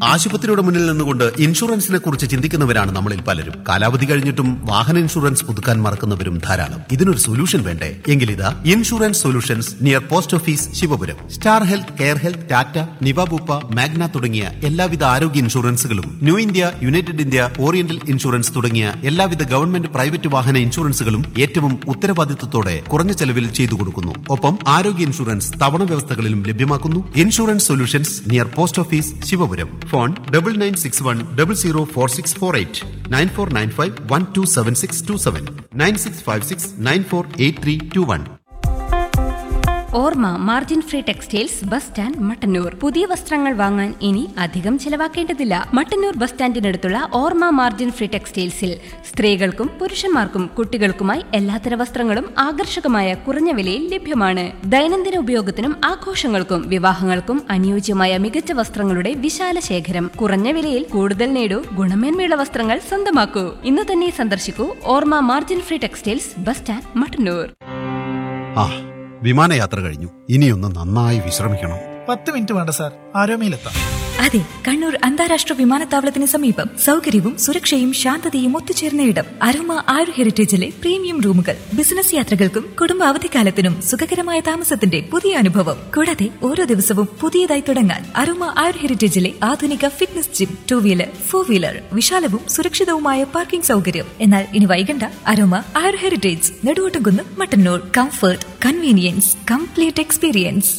ആശുപത്രിയുടെ മുന്നിൽ നിന്നുകൊണ്ട് ഇൻഷുറൻസിനെ കുറിച്ച് ചിന്തിക്കുന്നവരാണ് നമ്മളിൽ പലരും കാലാവധി കഴിഞ്ഞിട്ടും വാഹന ഇൻഷുറൻസ് പുതുക്കാൻ മറക്കുന്നവരും ധാരാളം ഇതിനൊരു സൊല്യൂഷൻ വേണ്ടേ എങ്കിലിതാ insurance solutions near post office Sivapuram Star Health Care Health Tata Niva Bupa Magna തുടങ്ങിയ എല്ലാവിധ ആരോഗ്യ ഇൻഷുറൻസുകളും New India United India Oriental insurance തുടങ്ങിയ എല്ലാവിധ ഗവൺമെന്റ് പ്രൈവറ്റ് വാഹന ഇൻഷുറൻസുകളും ഏറ്റവും ഉത്തരവാദിത്വത്തോടെ കുറഞ്ഞ ചെലവിൽ ചെയ്തു കൊടുക്കുന്നു ഒപ്പം ആരോഗ്യ ഇൻഷുറൻസ് തവണ വ്യവസ്ഥകളിലും ലഭ്യമാക്കുന്നു insurance solutions near post office Sivapuram phone double nine six one double zero four six four eight nine four nine five one two seven six two seven nine six five six nine four eight three two one Orma margin free textiles bus stand Mattannur പുതിയ വസ്ത്രങ്ങൾ വാങ്ങാൻ ഇനി അധികം ചെലവാക്കേണ്ടതില്ല Mattannur bus സ്റ്റാൻഡിനടുത്തുള്ള ഓർമ്മ margin free ടെക്സ്റ്റൈൽസിൽ സ്ത്രീകൾക്കും പുരുഷന്മാർക്കും കുട്ടികൾക്കുമായി എല്ലാത്തര വസ്ത്രങ്ങളും ആകർഷകമായ കുറഞ്ഞ വിലയിൽ ലഭ്യമാണ് ദൈനംദിന ഉപയോഗത്തിനും ആഘോഷങ്ങൾക്കും വിവാഹങ്ങൾക്കും അനുയോജ്യമായ മികച്ച വസ്ത്രങ്ങളുടെ വിശാല ശേഖരം കുറഞ്ഞ വിലയിൽ കൂടുതൽ നേടൂ ഗുണമേന്മയുള്ള വസ്ത്രങ്ങൾ സ്വന്തമാക്കൂ ഇന്ന് തന്നെ സന്ദർശിക്കൂ Orma margin free textiles bus stand Mattannur ആ വിമാനയാത്ര കഴിഞ്ഞു ഇനിയൊന്ന് നന്നായി വിശ്രമിക്കണം പത്ത് മിനിറ്റ് വേണ്ട സാർ ആരോമയിലെത്താം അതെ കണ്ണൂർ അന്താരാഷ്ട്ര വിമാനത്താവളത്തിന് സമീപം സൗകര്യവും സുരക്ഷയും ശാന്തതയും ഒത്തുചേർന്ന ഇടം അരോമ ആയുർ ഹെറിറ്റേജിലെ പ്രീമിയം റൂമുകൾ ബിസിനസ് യാത്രകൾക്കും കുടുംബ അവധിക്കാലത്തിനും സുഖകരമായ താമസത്തിന്റെ പുതിയ അനുഭവം കൂടാതെ ഓരോ ദിവസവും പുതിയതായി തുടങ്ങാൻ അരോമ ആയുർ ഹെറിറ്റേജിലെ ആധുനിക fitness gym two wheeler four wheeler വിശാലവും സുരക്ഷിതവുമായ പാർക്കിംഗ് സൗകര്യം എന്നാൽ ഇനി വൈകണ്ട Aroma Ayur heritage Neduvottumkunnu Mattannur comfort convenience complete experience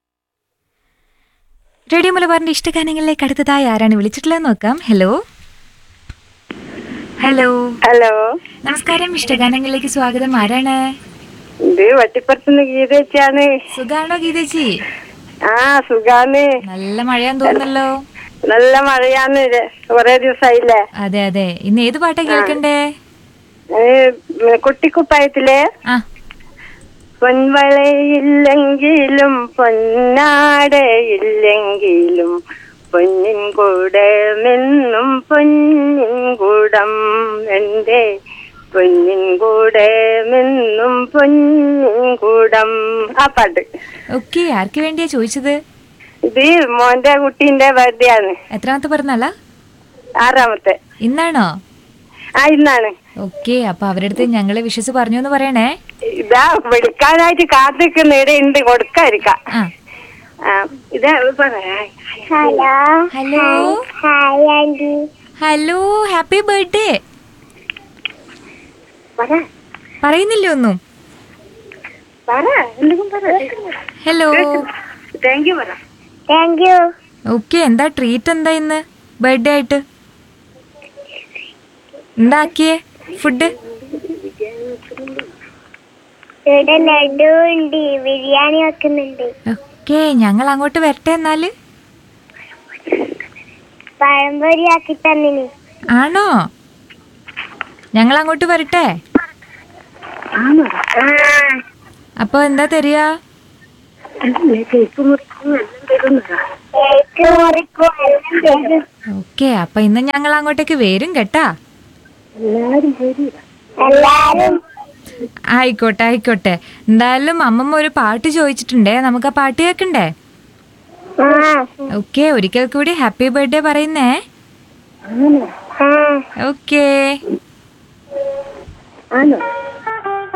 radio മലബാറിന്റെ ഇഷ്ടഗാനങ്ങളിലേക്ക് അടുത്തതായി ആരാണ് വിളിച്ചിട്ടുള്ളത് നോക്കാം ഹലോ ഹലോ ഹലോ നമസ്കാരം ഇഷ്ടഗാനങ്ങളിലേക്ക് സ്വാഗതം ആരാണ് ഇത് വട്ടിപ്പുറത്തുനിന്ന് ഗീതച്ചാണ് സുഖാണോ ഗീതജി ആ സുഖാണ് നല്ല മഴയാന്ന് തോന്നുന്നല്ലോ നല്ല മഴയാന്ന് ര- കൊറേ ദിവസായില്ലേ അതെ അതെ ഇന്ന് ഏത് പാട്ടാ കേൾക്കണ്ടേ ഏ, കുട്ടിക്കുപ്പായത്തിലെ ആ പൊൻവളയില്ലെങ്കിലും പൊന്നാടയില്ലെങ്കിലും പൊന്നിൻ കൂടമെന്നും പൊന്നിൻ കൂടം എന്റെ പൊന്നിൻ കൂടമെന്നും പൊന്നിൻ കൂടം ആ പാട്ട് ഓക്കെ ആർക്ക് വേണ്ടിയാ ചോദിച്ചത് ഇത് മോന്റെ കുട്ടീന്റെ ബർത്ത്ഡേ ആണ് എത്രാമത്തെ പിറന്നാളാ ആറാമത്തെ ഇന്നാണോ ആ ഇന്നാണ് ഓക്കെ അപ്പൊ അവരുടെ അടുത്ത് ഞങ്ങളെ വിശ്വസ് പറഞ്ഞു എന്ന് പറയണേ ഇതാ വിളിക്കാനായിട്ട് കാത്തിക്കുന്ന ഇവിടെ ഉണ്ട് കൊടുക്കാതിരിക്കാം ആ ആ, ഇതാ hello hello hi aunty hello happy birthday പറ പറയുന്നില്ലേ ഒന്നും പറ എന്തെങ്കിലും പറ ഹലോ താങ്ക് യു പറ താങ്ക് യു ഓക്കെ എന്താ ട്രീറ്റ് എന്താ ഇന്ന് ബർത്ത്ഡേ ആയിട്ട് എന്താക്കിയേ ഫുഡ് ഇവിടെ ലഡു ഉണ്ട് ബിരിയാണി വെക്കുന്നുണ്ട് ഓക്കെ ഞങ്ങൾ അങ്ങോട്ട് വരട്ടെ എന്നാല് പഴംപൊരി ആക്കി തന്നിന് ആണോ ഞങ്ങൾ അങ്ങോട്ട് വരട്ടെ അപ്പൊ എന്താ തരിക കേക്ക് മുറിക്കും ഓക്കെ അപ്പൊ ഇന്ന് ഞങ്ങൾ അങ്ങോട്ടേക്ക് വരും കേട്ടാ എല്ലാരും ആയിക്കോട്ടെ ആയിക്കോട്ടെ എന്തായാലും അമ്മമ്മ ഒരു പാട്ട് ചോദിച്ചിട്ടുണ്ടേ നമുക്ക് ആ പാട്ട് കേൾക്കണ്ടേ ആ ഓക്കെ ഒരിക്കൽ കൂടി ഹാപ്പി ബർത്ത്ഡേ പറയുന്നേ ആ ഓക്കേ ആണോ